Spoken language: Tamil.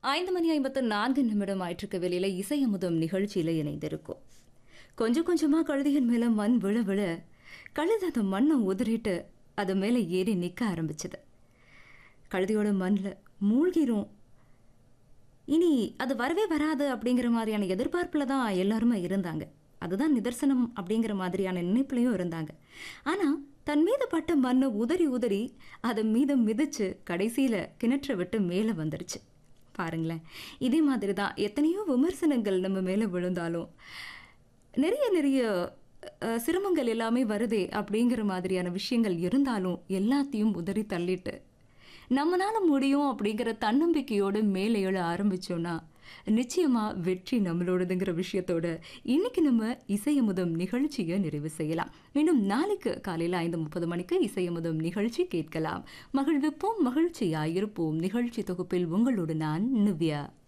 ஐந்து மணி ஐம்பத்து நான்கு நிமிடம் ஆயிற்றுக்க வெளியில இசையமுதம் நிகழ்ச்சியில இணைந்திருக்கும் கொஞ்சம் கொஞ்சமா கழுதியின் மேல மண் விழ விழ கழுது அந்த மண்ணை உதறிட்டு அது மேல ஏறி நிக்க ஆரம்பிச்சது கழுதியோட மண்ணில் மூழ்கிரும் இனி அது வரவே வராது அப்படிங்கிற மாதிரியான எதிர்பார்ப்புல தான் எல்லாருமே இருந்தாங்க அதுதான் நிதர்சனம் அப்படிங்கிற மாதிரியான நினைப்புலையும் இருந்தாங்க ஆனா தன் மீது பட்ட மண்ணை உதறி உதறி அதை மீது மிதிச்சு கடைசியில கிணற்றை விட்டு மேலே வந்துருச்சு பாருங்களேன் இதே மாதிரி தான் எத்தனையோ விமர்சனங்கள் நம்ம மேலே விழுந்தாலும் நிறைய நிறைய அஹ், சிரமங்கள் எல்லாமே வருதே அப்படிங்கிற மாதிரியான விஷயங்கள் இருந்தாலும் எல்லாத்தையும் உதறி தள்ளிட்டு நம்மனால முடியும் அப்படிங்கிற தன்னம்பிக்கையோடு மேலே எழ ஆரம்பிச்சோம்னா நிச்சயமா வெற்றி நம்மளோடதுங்கிற விஷயத்தோட இன்னைக்கு நம்ம இசையமுதம் நிகழ்ச்சியை நிறைவு செய்யலாம் மீண்டும் நாளைக்கு காலையில் ஐந்து முப்பது மணிக்கு இசையமுதம் நிகழ்ச்சி கேட்கலாம் மகிழ்விப்போம் மகிழ்ச்சியாயிருப்போம் நிகழ்ச்சி தொகுப்பில் உங்களோடு நான் நிவ்யா